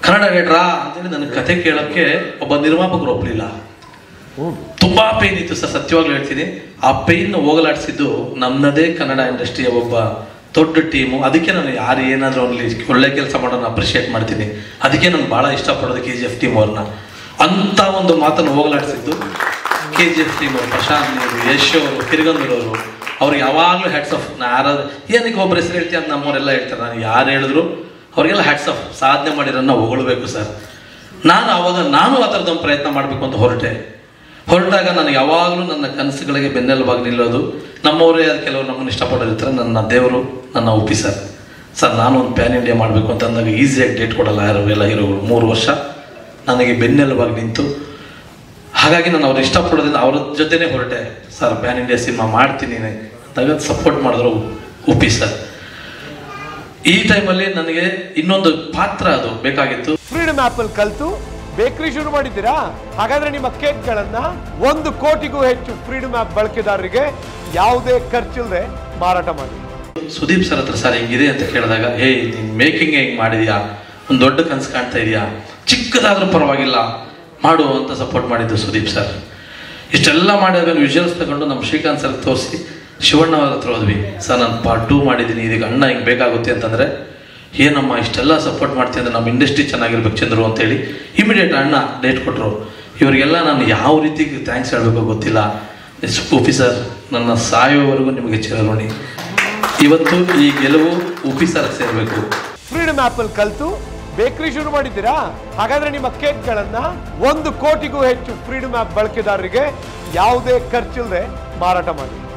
ಕನ್ನಡ ಡೈರೆಕ್ಟ್ರಾ ಅಂತೇಳಿ ನನಗೆ ಕತೆ ಕೇಳೋಕ್ಕೆ ಒಬ್ಬ ನಿರ್ಮಾಪಕರು ಒಪ್ಪಲಿಲ್ಲ ತುಂಬಾ ಪೇನ್ ಇತ್ತು ಸರ್ ಸತ್ಯವಾಗ್ಲೂ ಹೇಳ್ತೀನಿ ಆ ಪೇನ್ ಹೋಗಲಾಡಿಸಿದ್ದು ನಮ್ಮದೇ ಕನ್ನಡ ಇಂಡಸ್ಟ್ರಿಯ ಒಬ್ಬ ದೊಡ್ಡ ಟೀಮು ಅದಕ್ಕೆ ನಾನು ಯಾರು ಏನಾದರೂ ಅಲ್ಲಿ ಒಳ್ಳೆ ಕೆಲಸ ಮಾಡೋಣ ಅಪ್ರಿಷಿಯೇಟ್ ಮಾಡ್ತೀನಿ ಅದಕ್ಕೆ ನಾನು ಭಾಳ ಇಷ್ಟಪಡೋದು ಕೆ ಜಿ ಎಫ್ ಟೀಮ್ ಅವ್ರನ್ನ ಅಂತ ಒಂದು ಮಾತನ್ನು ಹೋಗಲಾಡಿಸಿದ್ದು ಕೆ ಜಿ ಎಫ್ ಟೀಮ್ ಅವರು ಪ್ರಶಾಂತ್ ನೀರು ಯಶ್ ಅವರು ಕಿರ್ಗಂದೂರ್ ಅವರು ಅವ್ರಿಗೆ ಯಾವಾಗಲೂ ಹ್ಯಾಟ್ಸ್ ಆಫ್ ನಾ ಯಾರಾದ್ರು ಏನಕ್ಕೆ ಒಬ್ಬರ ಹೆಸರು ಹೇಳ್ತೀಯ ಅಂತ ನಮ್ಮವರೆಲ್ಲ ಹೇಳ್ತಾರೆ ನಾನು ಯಾರು ಹೇಳಿದ್ರು ಅವರಿಗೆಲ್ಲ ಹ್ಯಾಟ್ಸ್ ಆಫ್ ಸಾಧನೆ ಮಾಡಿರೋನ್ನ ಹೊಗಳ್ಬೇಕು ಸರ್ ನಾನು ಆವಾಗ ನಾನು ಆ ಥರದೊಂದು ಪ್ರಯತ್ನ ಮಾಡಬೇಕು ಅಂತ ಹೊರಟೆ ಹೊರಟಾಗ ನಾನು ಯಾವಾಗಲೂ ನನ್ನ ಕನಸುಗಳಿಗೆ ಬೆನ್ನೆಲುಬಾಗಿ ನಿಲ್ಲೋದು ನಮ್ಮವರೇ ಅದು ಕೆಲವರು ನಮ್ಮನ್ನು ಇಷ್ಟಪಡೋರಿರ್ತಾರೆ ನನ್ನ ದೇವರು ನನ್ನ ಒಪ್ಪಿ ಸರ್ ಸರ್ ನಾನು ಒಂದು ಪ್ಯಾನ್ ಇಂಡಿಯಾ ಮಾಡಬೇಕು ಅಂತ ಅಂದಾಗ ಈಸಿಯಾಗಿ ಡೇಟ್ ಕೊಡಲ್ಲ ಯಾರು ಎಲ್ಲ ಹೀರೋಗಳು ಮೂರು ವರ್ಷ ನನಗೆ ಬೆನ್ನೆಲುಬಾಗಿ ನಿಂತು ಹಾಗಾಗಿ ನಾನು ಅವ್ರು ಇಷ್ಟಪಡೋದ್ರಿಂದ ಅವ್ರ ಜೊತೆನೇ ಹೊರಟೆ ಸರ್ ಪ್ಯಾನ್ ಇಂಡಿಯಾ ಸಿನಿಮಾ ಮಾಡ್ತೀನಿ ಅಂದಾಗ ಸಪೋರ್ಟ್ ಮಾಡಿದ್ರು ಒಪ್ಪಿ ಸರ್ ಈ ಟೈಮಲ್ಲಿ ನನಗೆ ಇನ್ನೊಂದು ಪಾತ್ರ ಅದು ಬೇಕಾಗಿತ್ತು ಫ್ರೀಡಮ್ ಆಪ್ ಅಲ್ಲಿ ಕಲ್ತು ಬೇಕರಿ ಶುರು ಮಾಡಿದ್ದೀರಾ ಹಾಗಾದ್ರೆ ನಿಮ್ಮ ಕೇಕ್ಗಳನ್ನ ಒಂದು ಕೋಟಿಗೂ ಹೆಚ್ಚು ಫ್ರೀಡಮ್ ಆಪ್ ಬಳಕೆದಾರರಿಗೆ ಯಾವುದೇ ಖರ್ಚಿಲ್ಲದೆ ಮಾರಾಟ ಮಾಡಿ ಸುದೀಪ್ ಸರ್ ಹತ್ರ ಸರ್ ಹಿಂಗಿದೆ ಅಂತ ಕೇಳಿದಾಗ ಹೇ ನೀನು ಮೇಕಿಂಗ್ ಹೆಂಗೆ ಮಾಡಿದ್ಯಾ ಒಂದು ದೊಡ್ಡ ಕನಸು ಕಾಣ್ತಾ ಇದೆಯಾ ಚಿಕ್ಕದಾದ್ರೂ ಪರವಾಗಿಲ್ಲ ಮಾಡು ಅಂತ ಸಪೋರ್ಟ್ ಮಾಡಿದ್ದು ಸುದೀಪ್ ಸರ್ ಇಷ್ಟೆಲ್ಲ ಮಾಡಿದಾಗ ವಿಜುವಲ್ಸ್ ತಗೊಂಡು ನಮ್ಮ ಶ್ರೀಕಾಂತ್ ಸರ್ ತೋರಿಸಿ ಶಿವಣ್ಣ ಅವ್ರ ಹತ್ರ ಹೋದ್ವಿ ಸರ್ ನಾನು ಪಾರ್ಟ್ ಟೂ ಮಾಡಿದ್ದೀನಿ ಇದೀಗ ಅಣ್ಣ ಹಿಂಗೆ ಬೇಕಾಗುತ್ತೆ ಅಂತಂದರೆ ಏನಮ್ಮ ಇಷ್ಟೆಲ್ಲ ಸಪೋರ್ಟ್ ಮಾಡ್ತೀನಿ ಅಂದ್ರೆ ನಮ್ಮ ಇಂಡಸ್ಟ್ರಿ ಚೆನ್ನಾಗಿರ್ಬೇಕು ಚಂದ್ರು ಅಂತೇಳಿ ಇಮಿಡಿಯೇಟ್ ಅಣ್ಣ ಡೇಟ್ ಕೊಟ್ಟರು ಇವರಿಗೆಲ್ಲ ನಾನು ಯಾವ ರೀತಿ ಥ್ಯಾಂಕ್ಸ್ ಹೇಳಬೇಕು ಗೊತ್ತಿಲ್ಲ ಉಪಿ ಸರ್ ನನ್ನ ಸಾಯೋವರೆಗೂ ನಿಮಗೆ ಚಿರಋಣಿ ಇವತ್ತು ಈ ಗೆಲುವು ಉಪಿ ಸರ್ ಸೇರಬೇಕು ಫ್ರೀಡಮ್ ಆಪ್ ಅಲ್ಲಿ ಕಲ್ತು ಬೇಕರಿ ಶುರು ಮಾಡಿದ್ದೀರಾ ಹಾಗಾದ್ರೆ ನಿಮ್ಮ ಕೇಕ್ಗಳನ್ನ ಒಂದು ಕೋಟಿಗೂ ಹೆಚ್ಚು ಫ್ರೀಡಮ್ ಆಪ್ ಬಳಕೆದಾರರಿಗೆ ಯಾವುದೇ ಖರ್ಚಿಲ್ಲದೆ ಮಾರಾಟ ಮಾಡಿ